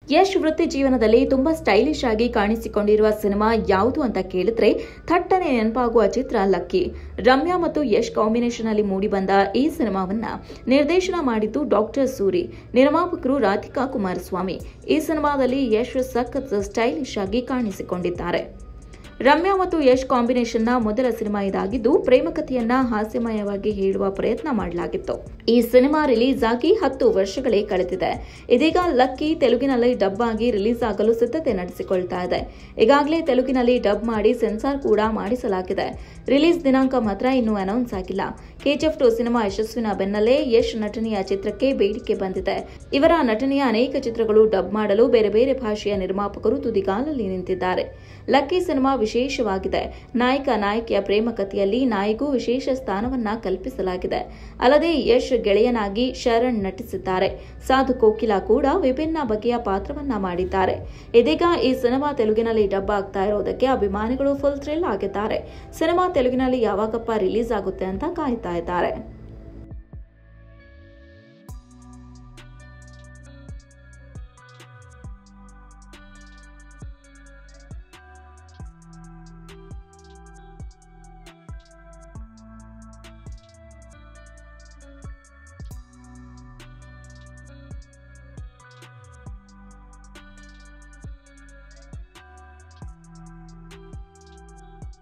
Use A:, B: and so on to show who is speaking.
A: ಯಶ್ ವೃತ್ತಿ ಜೀವನದಲ್ಲಿ ತುಂಬಾ ಸ್ಟೈಲಿಶ್ ಆಗಿ ಕಾಣಿಸಿಕೊಂಡಿರುವ ಸಿನಿಮಾ ಯಾವುದು ಅಂತ ಕೇಳಿದ್ರೆ ಥಟ್ಟನೆ ನೆನಪಾಗುವ ಚಿತ್ರ ಲಕ್ಕಿ ರಮ್ಯಾ ಮತ್ತು ಯಶ್ ಕಾಂಬಿನೇಷನ್ ಅಲ್ಲಿ ಮೂಡಿಬಂದ ಈ ಸಿನಿಮಾವನ್ನ ನಿರ್ದೇಶನ ಮಾಡಿದ್ದು ಡಾಕ್ಟರ್ ಸೂರಿ ನಿರ್ಮಾಪಕರು ರಾಧಿಕಾ ಕುಮಾರಸ್ವಾಮಿ ಈ ಸಿನಿಮಾದಲ್ಲಿ ಯಶ್ ಸಖತ್ ಸ್ಟೈಲಿಶ್ ಆಗಿ ಕಾಣಿಸಿಕೊಂಡಿದ್ದಾರೆ ರಮ್ಯಾ ಮತ್ತು ಯಶ್ ಕಾಂಬಿನೇಷನ್ನ ಮೊದಲ ಸಿನಿಮಾ ಇದಾಗಿದ್ದು ಪ್ರೇಮ ಕಥೆಯನ್ನ ಹಾಸ್ಯಮಯವಾಗಿ ಹೇಳುವ ಪ್ರಯತ್ನ ಮಾಡಲಾಗಿತ್ತು ಈ ಸಿನಿಮಾ ರಿಲೀಸ್ ಆಗಿ ಹತ್ತು ವರ್ಷಗಳೇ ಕಳೆದಿದೆ ಇದೀಗ ಲಕ್ಕಿ ತೆಲುಗಿನಲ್ಲಿ ಡಬ್ ಆಗಿ ರಿಲೀಸ್ ಆಗಲು ಸಿದ್ಧತೆ ನಡೆಸಿಕೊಳ್ತಾ ಇದೆ ಈಗಾಗಲೇ ತೆಲುಗಿನಲ್ಲಿ ಡಬ್ ಮಾಡಿ ಸೆನ್ಸಾರ್ ಕೂಡ ಮಾಡಿಸಲಾಗಿದೆ ರಿಲೀಸ್ ದಿನಾಂಕ ಮಾತ್ರ ಇನ್ನೂ ಅನೌನ್ಸ್ ಆಗಿಲ್ಲ ಕೆಜಿಎಫ್ ಟು ಸಿನಿಮಾ ಯಶಸ್ವಿನ ಬೆನ್ನಲ್ಲೇ ಯಶ್ ನಟನೆಯ ಚಿತ್ರಕ್ಕೆ ಬೇಡಿಕೆ ಬಂದಿದೆ ಇವರ ನಟನೆಯ ಅನೇಕ ಚಿತ್ರಗಳು ಡಬ್ ಮಾಡಲು ಬೇರೆ ಬೇರೆ ಭಾಷೆಯ ನಿರ್ಮಾಪಕರು ತುದಿಗಾಲಲ್ಲಿ ನಿಂತಿದ್ದಾರೆ ಲಕ್ಕಿ ಸಿನಿಮಾ ವಿಶೇಷವಾಗಿದೆ ನಾಯಕ ನಾಯಕಿಯ ಪ್ರೇಮ ಕಥೆಯಲ್ಲಿ ನಾಯಿಗೂ ವಿಶೇಷ ಸ್ಥಾನವನ್ನ ಕಲ್ಪಿಸಲಾಗಿದೆ ಅಲ್ಲದೆ ಯಶ್ ಗೆಳೆಯನಾಗಿ ಶರಣ್ ನಟಿಸಿದ್ದಾರೆ ಸಾಧು ಕೋಕಿಲ ಕೂಡ ವಿಭಿನ್ನ ಬಗೆಯ ಪಾತ್ರವನ್ನ ಮಾಡಿದ್ದಾರೆ ಇದೀಗ ಈ ಸಿನಿಮಾ ತೆಲುಗಿನಲ್ಲಿ ಡಬ್ ಆಗ್ತಾ ಇರೋದಕ್ಕೆ ಅಭಿಮಾನಿಗಳು ಫುಲ್ ಥ್ರಿಲ್ ಆಗಿದ್ದಾರೆ ಸಿನಿಮಾ ತೆಲುಗಿನಲ್ಲಿ ಯಾವಾಗಪ್ಪ ರಿಲೀಸ್ ಆಗುತ್ತೆ ಅಂತ ಕಾಯ್ತಾ ಇದ್ದಾರೆ